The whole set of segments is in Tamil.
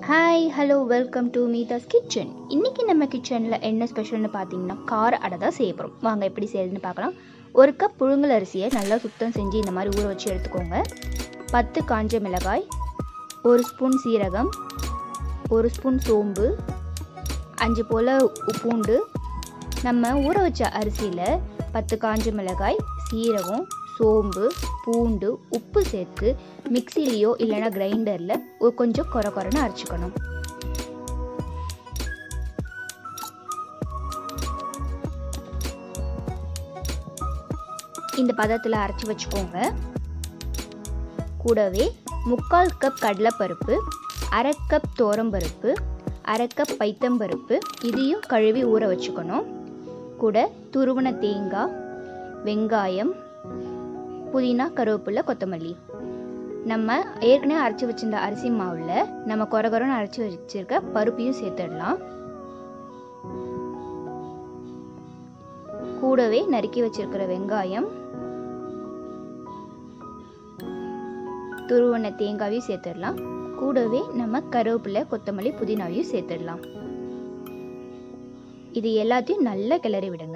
ஹாய் ஹலோ வெல்கம் டு மீதாஸ் கிச்சன் இன்றைக்கி நம்ம கிச்சனில் என்ன ஸ்பெஷல்னு பார்த்தீங்கன்னா கார அடை தான் செய்ய போகிறோம் வாங்க எப்படி செய்யுதுன்னு பார்க்கலாம் ஒரு கப் புழுங்கல் அரிசியை நல்லா சுத்தம் செஞ்சு இந்த மாதிரி ஊற வச்சு எடுத்துக்கோங்க பத்து காஞ்ச மிளகாய் ஒரு ஸ்பூன் சீரகம் ஒரு ஸ்பூன் சோம்பு அஞ்சு போல் பூண்டு நம்ம ஊற வச்ச அரிசியில் பத்து காஞ்ச மிளகாய் சீரகம் சோம்பு பூண்டு உப்பு சேர்த்து மிக்சிலேயோ இல்லைன்னா கிரைண்டரில் கொஞ்சம் குறை குறைன்னு அரைச்சிக்கணும் இந்த பதத்தில் அரைச்சி வச்சுக்கோங்க கூடவே முக்கால் கப் கடலைப்பருப்பு அரை கப் தோரம்பருப்பு அரை கப் பைத்தம்பருப்பு இதையும் கழுவி ஊற வச்சுக்கணும் கூட துருவன தேங்காய் வெங்காயம் புதினா கருவேப்பிலை கொத்தமல்லி நம்ம ஏற்கனவே அரைச்சி வச்சிருந்த அரிசி மாவில் நம்ம குறை குறைன்னு அரைச்சி வச்சிருக்க பருப்பையும் சேர்த்துடலாம் கூடவே நறுக்கி வச்சிருக்கிற வெங்காயம் துருவன தேங்காயும் சேர்த்துடலாம் கூடவே நம்ம கருவேப்பிலை கொத்தமல்லி புதினாவையும் சேர்த்துடலாம் இது எல்லாத்தையும் நல்லா கிளறி விடுங்க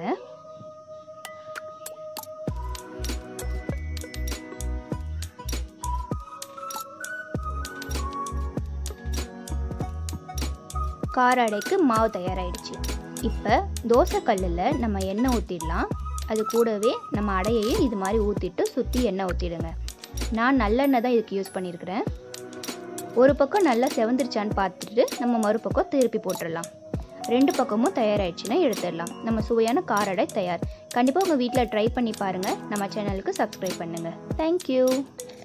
கார அடைக்கு மாவு தயாராகிடுச்சு இப்போ தோசைக்கல்லில் நம்ம எண்ணெய் ஊற்றிடலாம் அது கூடவே நம்ம அடையையும் இது மாதிரி ஊற்றிட்டு சுற்றி எண்ணெய் ஊற்றிடுங்க நான் நல்லெண்ணெய் தான் இதுக்கு யூஸ் பண்ணியிருக்கிறேன் ஒரு பக்கம் நல்லா செவந்துருச்சான்னு பார்த்துட்டு நம்ம மறுபக்கம் திருப்பி போட்டுடலாம் ரெண்டு பக்கமும் தயாராகிடுச்சுன்னா எடுத்துடலாம் நம்ம சுவையான காரடை தயார் கண்டிப்பாக உங்கள் வீட்டில் ட்ரை பண்ணி பாருங்கள் நம்ம சேனலுக்கு சப்ஸ்கிரைப் பண்ணுங்கள் தேங்க்யூ